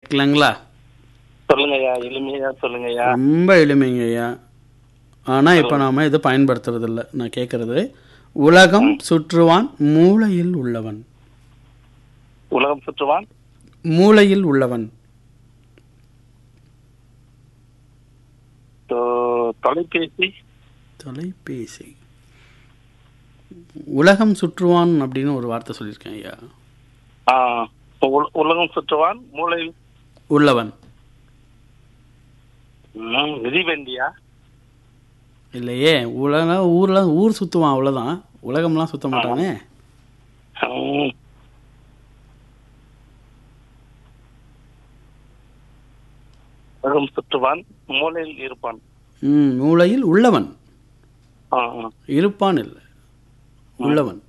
இல்லைங்களா சொல்லுங்க ஐயா எளிமையா சொல்லுங்க ஐயா ரொம்ப எளிமைங்க ஐயா ஆனால் இப்போ நாம் இதை பயன்படுத்துறதில்ல நான் கேட்குறது உலகம் சுற்றுவான் மூளையில் உள்ளவன் உலகம் சுற்றுவான் மூளையில் உள்ளவன் தொ- தொலைபேசி தொலைபேசி உலகம் சுற்றுவான் அப்படின்னு ஒரு வார்த்தை சொல்லியிருக்கேன் ஐயா ஆ, உல- உலகம் சுற்றுவான் மூளை உள்ளவன் ம், மிதிவண்டியா இல்லையே உலக ஊரில் ஊர் சுற்றுவான் அவ்வளோதான் உலகம்லாம் சுத்த மாட்டானே ம். உலகம் சுற்றுவான் மூளையில் இருப்பான் ம் மூளையில் உள்ளவன் ஆ, ஆ. இருப்பான் இல்லை உள்ளவன்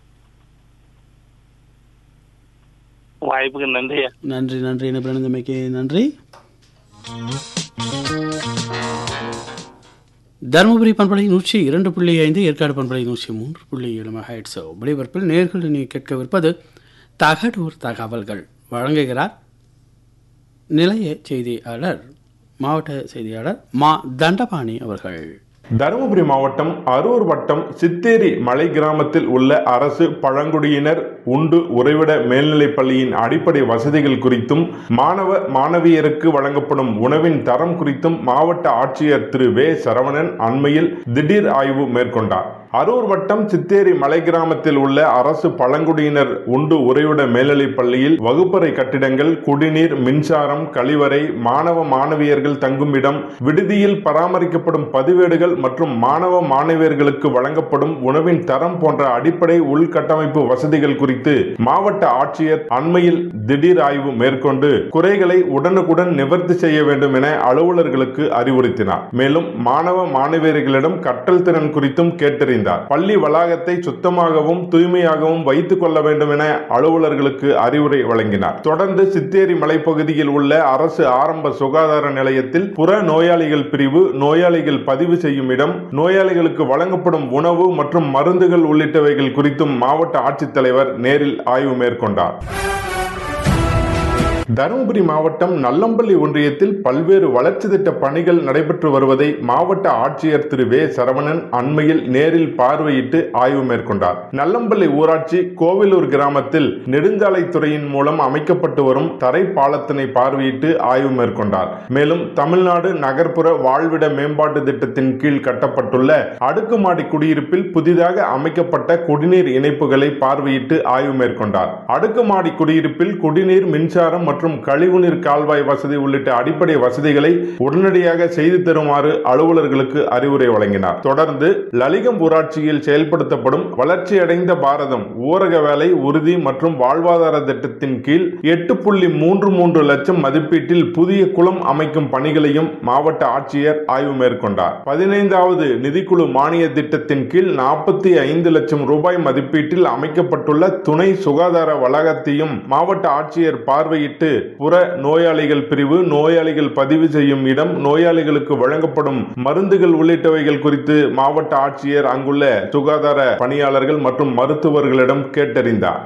வாய்ப்புக்கு நன்றி ஐயா நன்றி நன்றி என்ன பிறந்தமைக்கு நன்றி தருமபுரி பண்பலை நூற்றி இரண்டு புள்ளி ஐந்து ஏற்காடு பண்பலை நூற்றி மூன்று புள்ளி ஏழு மெகாஹெட்ஸ் ஒளிபரப்பில் நேர்கள் நீ கேட்கவிருப்பது தகடூர் தகவல்கள் வழங்குகிறார் நிலைய செய்தியாளர் மாவட்ட செய்தியாளர் மா தண்டபாணி அவர்கள் தருமபுரி மாவட்டம் அரூர் வட்டம் சித்தேரி மலை கிராமத்தில் உள்ள அரசு பழங்குடியினர் உண்டு உறைவிட மேல்நிலைப் பள்ளியின் அடிப்படை வசதிகள் குறித்தும் மாணவ மாணவியருக்கு வழங்கப்படும் உணவின் தரம் குறித்தும் மாவட்ட ஆட்சியர் திரு வே சரவணன் அண்மையில் திடீர் ஆய்வு மேற்கொண்டார் அரூர் வட்டம் சித்தேரி மலை கிராமத்தில் உள்ள அரசு பழங்குடியினர் உண்டு உறைவிட மேல்நிலைப் பள்ளியில் வகுப்பறை கட்டிடங்கள் குடிநீர் மின்சாரம் கழிவறை மாணவ மாணவியர்கள் தங்கும் இடம் விடுதியில் பராமரிக்கப்படும் பதிவேடுகள் மற்றும் மாணவ மாணவியர்களுக்கு வழங்கப்படும் உணவின் தரம் போன்ற அடிப்படை உள்கட்டமைப்பு வசதிகள் குறித்து மாவட்ட ஆட்சியர் அண்மையில் திடீர் ஆய்வு மேற்கொண்டு குறைகளை உடனுக்குடன் நிவர்த்தி செய்ய வேண்டும் என அலுவலர்களுக்கு அறிவுறுத்தினார் மேலும் மாணவ மாணவியர்களிடம் கற்றல் திறன் குறித்தும் கேட்டறிந்தார் பள்ளி வளாகத்தை சுத்தமாகவும் தூய்மையாகவும் வைத்துக் கொள்ள வேண்டும் என அலுவலர்களுக்கு அறிவுரை வழங்கினார் தொடர்ந்து சித்தேரி மலைப்பகுதியில் உள்ள அரசு ஆரம்ப சுகாதார நிலையத்தில் புற நோயாளிகள் பிரிவு நோயாளிகள் பதிவு செய்யும் இடம் நோயாளிகளுக்கு வழங்கப்படும் உணவு மற்றும் மருந்துகள் உள்ளிட்டவைகள் குறித்தும் மாவட்ட ஆட்சித்தலைவர் நேரில் ஆய்வு மேற்கொண்டார் தருமபுரி மாவட்டம் நல்லம்பள்ளி ஒன்றியத்தில் பல்வேறு வளர்ச்சி திட்ட பணிகள் நடைபெற்று வருவதை மாவட்ட ஆட்சியர் திரு வே சரவணன் அண்மையில் நேரில் பார்வையிட்டு ஆய்வு மேற்கொண்டார் நல்லம்பள்ளி ஊராட்சி கோவிலூர் கிராமத்தில் நெடுஞ்சாலைத்துறையின் மூலம் அமைக்கப்பட்டு வரும் தரை பாலத்தினை பார்வையிட்டு ஆய்வு மேற்கொண்டார் மேலும் தமிழ்நாடு நகர்ப்புற வாழ்விட மேம்பாட்டு திட்டத்தின் கீழ் கட்டப்பட்டுள்ள அடுக்குமாடி குடியிருப்பில் புதிதாக அமைக்கப்பட்ட குடிநீர் இணைப்புகளை பார்வையிட்டு ஆய்வு மேற்கொண்டார் அடுக்குமாடி குடியிருப்பில் குடிநீர் மின்சாரம் மற்றும் கழிவுநீர் கால்வாய் வசதி உள்ளிட்ட அடிப்படை வசதிகளை உடனடியாக செய்து தருமாறு அலுவலர்களுக்கு அறிவுரை வழங்கினார் தொடர்ந்து லலிகம் ஊராட்சியில் செயல்படுத்தப்படும் வளர்ச்சியடைந்த பாரதம் ஊரக வேலை உறுதி மற்றும் வாழ்வாதார திட்டத்தின் கீழ் எட்டு புள்ளி மூன்று மூன்று லட்சம் மதிப்பீட்டில் புதிய குளம் அமைக்கும் பணிகளையும் மாவட்ட ஆட்சியர் ஆய்வு மேற்கொண்டார் பதினைந்தாவது நிதிக்குழு மானிய திட்டத்தின் கீழ் நாற்பத்தி ஐந்து லட்சம் ரூபாய் மதிப்பீட்டில் அமைக்கப்பட்டுள்ள துணை சுகாதார வளாகத்தையும் மாவட்ட ஆட்சியர் பார்வையிட்டு புற நோயாளிகள் பிரிவு நோயாளிகள் பதிவு செய்யும் இடம் நோயாளிகளுக்கு வழங்கப்படும் மருந்துகள் உள்ளிட்டவைகள் குறித்து மாவட்ட ஆட்சியர் அங்குள்ள சுகாதார பணியாளர்கள் மற்றும் மருத்துவர்களிடம் கேட்டறிந்தார்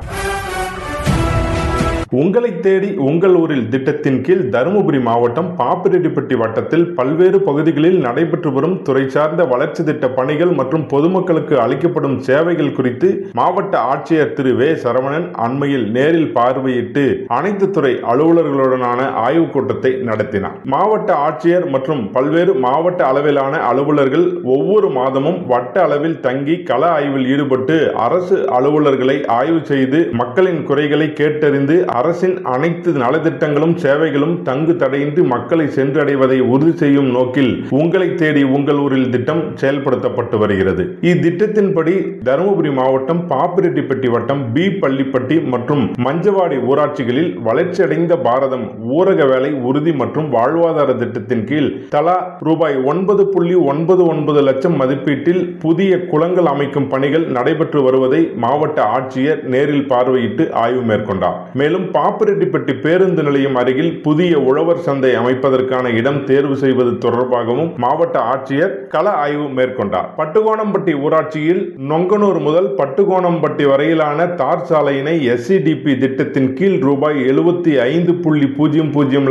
உங்களை தேடி உங்கள் ஊரில் திட்டத்தின் கீழ் தருமபுரி மாவட்டம் பாப்பிரெட்டிப்பட்டி வட்டத்தில் பல்வேறு பகுதிகளில் நடைபெற்று வரும் துறை சார்ந்த வளர்ச்சி திட்ட பணிகள் மற்றும் பொதுமக்களுக்கு அளிக்கப்படும் சேவைகள் குறித்து மாவட்ட ஆட்சியர் திரு வே சரவணன் அண்மையில் நேரில் பார்வையிட்டு அனைத்து துறை அலுவலர்களுடனான ஆய்வுக் கூட்டத்தை நடத்தினார் மாவட்ட ஆட்சியர் மற்றும் பல்வேறு மாவட்ட அளவிலான அலுவலர்கள் ஒவ்வொரு மாதமும் வட்ட அளவில் தங்கி கள ஆய்வில் ஈடுபட்டு அரசு அலுவலர்களை ஆய்வு செய்து மக்களின் குறைகளை கேட்டறிந்து அரசின் அனைத்து நலத்திட்டங்களும் சேவைகளும் தங்கு தடையின்றி மக்களை சென்றடைவதை உறுதி செய்யும் நோக்கில் உங்களை தேடி உங்கள் ஊரில் திட்டம் செயல்படுத்தப்பட்டு வருகிறது இத்திட்டத்தின்படி தருமபுரி மாவட்டம் பாப்பிரெட்டிப்பட்டி வட்டம் பி பள்ளிப்பட்டி மற்றும் மஞ்சவாடி ஊராட்சிகளில் வளர்ச்சியடைந்த பாரதம் ஊரக வேலை உறுதி மற்றும் வாழ்வாதார திட்டத்தின் கீழ் தலா ரூபாய் ஒன்பது புள்ளி ஒன்பது ஒன்பது லட்சம் மதிப்பீட்டில் புதிய குளங்கள் அமைக்கும் பணிகள் நடைபெற்று வருவதை மாவட்ட ஆட்சியர் நேரில் பார்வையிட்டு ஆய்வு மேற்கொண்டார் மேலும் பாப்பிரெட்டிப்பட்டி பேருந்து நிலையம் அருகில் புதிய உழவர் சந்தை அமைப்பதற்கான இடம் தேர்வு செய்வது தொடர்பாகவும் மாவட்ட ஆட்சியர் கள ஆய்வு மேற்கொண்டார் பட்டுகோணம்பட்டி ஊராட்சியில் நொங்கனூர் முதல் பட்டுகோணம்பட்டி வரையிலான தார் சாலையினை எஸ்சிடிபி திட்டத்தின் கீழ் ரூபாய் எழுபத்தி ஐந்து புள்ளி பூஜ்ஜியம் பூஜ்ஜியம்